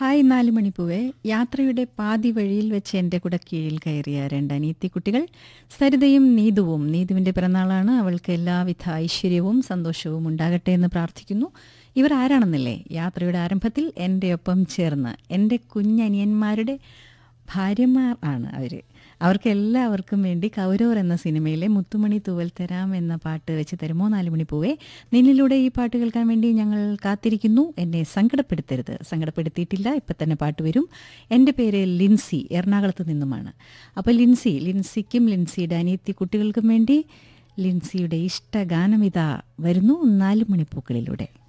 hi നാല് മണിപ്പൂവെ യാത്രയുടെ പാതി വഴിയിൽ വെച്ച് എൻ്റെ കൂടെ കീഴിൽ കയറിയ രണ്ട് അനിയത്തിക്കുട്ടികൾ സരിതയും നീതുവും നീതുവിൻ്റെ പിറന്നാളാണ് അവൾക്ക് എല്ലാവിധ ഐശ്വര്യവും സന്തോഷവും ഉണ്ടാകട്ടെ എന്ന് പ്രാർത്ഥിക്കുന്നു ഇവർ ആരാണെന്നല്ലേ യാത്രയുടെ ആരംഭത്തിൽ എൻ്റെ ഒപ്പം ചേർന്ന് എൻ്റെ കുഞ്ഞനിയന്മാരുടെ ഭാര്യമാർ ആണ് അവർ അവർക്ക് എല്ലാവർക്കും വേണ്ടി കൗരവർ എന്ന സിനിമയിലെ മുത്തുമണി തൂവൽ തരാം എന്ന പാട്ട് വെച്ച് തരുമോ നാല് മണി പൂവേ നിന്നിലൂടെ ഈ പാട്ട് കേൾക്കാൻ വേണ്ടി ഞങ്ങൾ കാത്തിരിക്കുന്നു എന്നെ സങ്കടപ്പെടുത്തരുത് സങ്കടപ്പെടുത്തിയിട്ടില്ല ഇപ്പം തന്നെ പാട്ട് വരും എൻ്റെ പേര് ലിൻസി എറണാകുളത്ത് നിന്നുമാണ് അപ്പോൾ ലിൻസി ലിൻസിക്കും ലിൻസിയുടെ അനിയത്തി കുട്ടികൾക്കും വേണ്ടി ലിൻസിയുടെ ഇഷ്ടഗാനം ഇതാ വരുന്നു നാല് മണിപ്പൂക്കളിലൂടെ